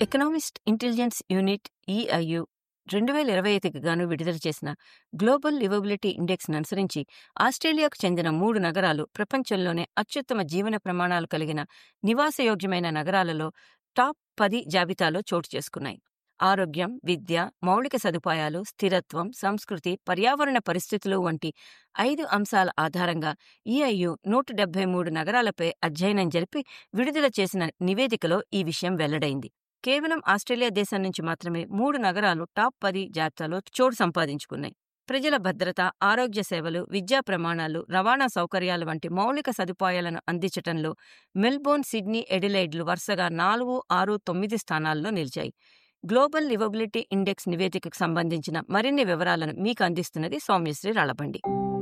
economist intelligence unit EIU రెండు వేల ఇరవై ఐదుకి గాను విడుదల చేసిన గ్లోబల్ లివబిలిటీ ఇండెక్స్ అనుసరించి ఆస్ట్రేలియాకు చెందిన మూడు నగరాలు ప్రపంచంలోనే అత్యుత్తమ జీవన ప్రమాణాలు కలిగిన నివాసయోగ్యమైన నగరాలలో టాప్ పది జాబితాలో చోటు చేసుకున్నాయి ఆరోగ్యం విద్య మౌలిక సదుపాయాలు స్థిరత్వం సంస్కృతి పర్యావరణ పరిస్థితులు వంటి ఐదు అంశాల ఆధారంగా ఈఐయు నూట డెబ్బై మూడు నగరాలపై అధ్యయనం జరిపి విడుదల చేసిన నివేదికలో ఈ విషయం వెల్లడైంది కేవలం ఆస్ట్రేలియా దేశం నుంచి మాత్రమే మూడు నగరాలు టాప్ పది జాబితాలో చోటు సంపాదించుకున్నాయి ప్రజల భద్రత ఆరోగ్య సేవలు విద్యా ప్రమాణాలు రవాణా సౌకర్యాలు వంటి మౌలిక సదుపాయాలను అందించటంలో మెల్బోర్న్ సిడ్నీ ఎడిలైడ్లు వరుసగా నాలుగు ఆరు తొమ్మిది స్థానాల్లో నిలిచాయి గ్లోబల్ లివబిలిటీ ఇండెక్స్ నివేదికకు సంబంధించిన మరిన్ని వివరాలను మీకు అందిస్తున్నది సౌమ్యశ్రీ రాళబండి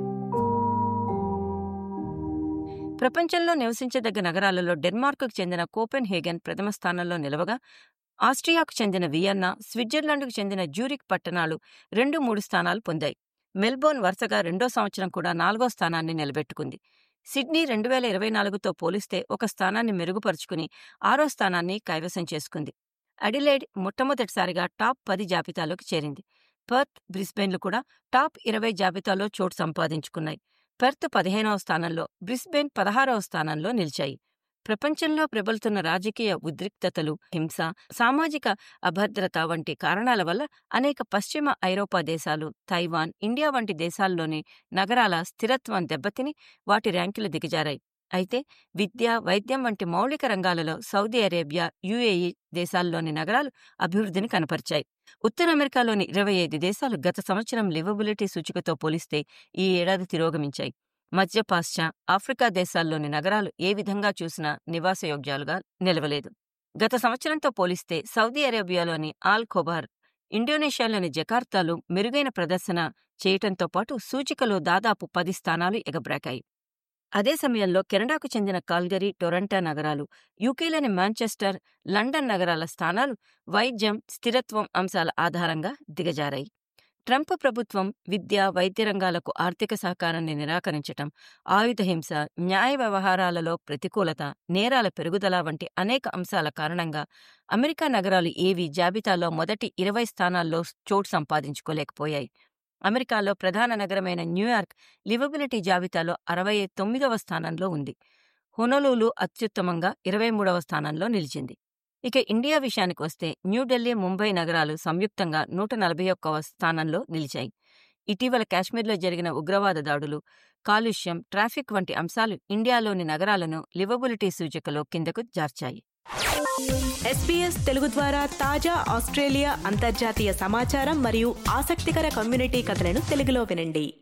ప్రపంచంలో నివసించదగ్గ నగరాలలో డెన్మార్క్కు చెందిన కోపెన్ హేగన్ ప్రథమ స్థానంలో నిలవగా ఆస్ట్రియాకు చెందిన వియన్నా స్విట్జర్లాండ్కు చెందిన జ్యూరిక్ పట్టణాలు రెండు మూడు స్థానాలు పొందాయి మెల్బోర్న్ వరుసగా రెండో సంవత్సరం కూడా నాలుగో స్థానాన్ని నిలబెట్టుకుంది సిడ్నీ రెండు వేల ఇరవై నాలుగుతో పోలిస్తే ఒక స్థానాన్ని మెరుగుపరుచుకుని ఆరో స్థానాన్ని కైవసం చేసుకుంది అడిలైడ్ మొట్టమొదటిసారిగా టాప్ పది జాబితాలోకి చేరింది పర్త్ బ్రిస్బెన్లు కూడా టాప్ ఇరవై జాబితాలో చోటు సంపాదించుకున్నాయి పెర్త్ పదిహేనవ స్థానంలో బ్రిస్బెన్ పదహారవ స్థానంలో నిలిచాయి ప్రపంచంలో ప్రబలుతున్న రాజకీయ ఉద్రిక్తతలు హింస సామాజిక అభద్రత వంటి కారణాల వల్ల అనేక పశ్చిమ ఐరోపా దేశాలు తైవాన్ ఇండియా వంటి దేశాల్లోని నగరాల స్థిరత్వం దెబ్బతిని వాటి ర్యాంకులు దిగజారాయి అయితే విద్య వైద్యం వంటి మౌలిక రంగాలలో సౌదీ అరేబియా యుఏఈ దేశాల్లోని నగరాలు అభివృద్ధిని కనపరిచాయి ఉత్తర అమెరికాలోని ఇరవై ఐదు దేశాలు గత సంవత్సరం లివబిలిటీ సూచికతో పోలిస్తే ఈ ఏడాది తిరోగమించాయి మధ్య పాశ్చా ఆఫ్రికా దేశాల్లోని నగరాలు ఏ విధంగా చూసినా నివాసయోగ్యాలుగా నిలవలేదు గత సంవత్సరంతో పోలిస్తే సౌదీ అరేబియాలోని ఆల్ ఖొబార్ ఇండోనేషియాలోని జకార్తాలు మెరుగైన ప్రదర్శన చేయటంతో పాటు సూచికలో దాదాపు పది స్థానాలు ఎగబ్రాకాయి అదే సమయంలో కెనడాకు చెందిన కాల్గరీ టొరంటో నగరాలు యూకేలోని మాంచెస్టర్ లండన్ నగరాల స్థానాలు వైద్యం స్థిరత్వం అంశాల ఆధారంగా దిగజారాయి ట్రంప్ ప్రభుత్వం విద్య వైద్య రంగాలకు ఆర్థిక సహకారాన్ని నిరాకరించటం ఆయుధ హింస న్యాయ వ్యవహారాలలో ప్రతికూలత నేరాల పెరుగుదల వంటి అనేక అంశాల కారణంగా అమెరికా నగరాలు ఏవి జాబితాలో మొదటి ఇరవై స్థానాల్లో చోటు సంపాదించుకోలేకపోయాయి అమెరికాలో ప్రధాన నగరమైన న్యూయార్క్ లివబిలిటీ జాబితాలో అరవై తొమ్మిదవ స్థానంలో ఉంది హొనలూలు అత్యుత్తమంగా ఇరవై మూడవ స్థానంలో నిలిచింది ఇక ఇండియా విషయానికి వస్తే న్యూఢిల్లీ ముంబై నగరాలు సంయుక్తంగా నూట నలభై ఒక్కవ స్థానంలో నిలిచాయి ఇటీవల కాశ్మీర్లో జరిగిన ఉగ్రవాద దాడులు కాలుష్యం ట్రాఫిక్ వంటి అంశాలు ఇండియాలోని నగరాలను లివబిలిటీ సూచికలో కిందకు జార్చాయి ఎస్పీఎస్ తెలుగు ద్వారా తాజా ఆస్ట్రేలియా అంతర్జాతీయ సమాచారం మరియు ఆసక్తికర కమ్యూనిటీ కథలను తెలుగులో వినండి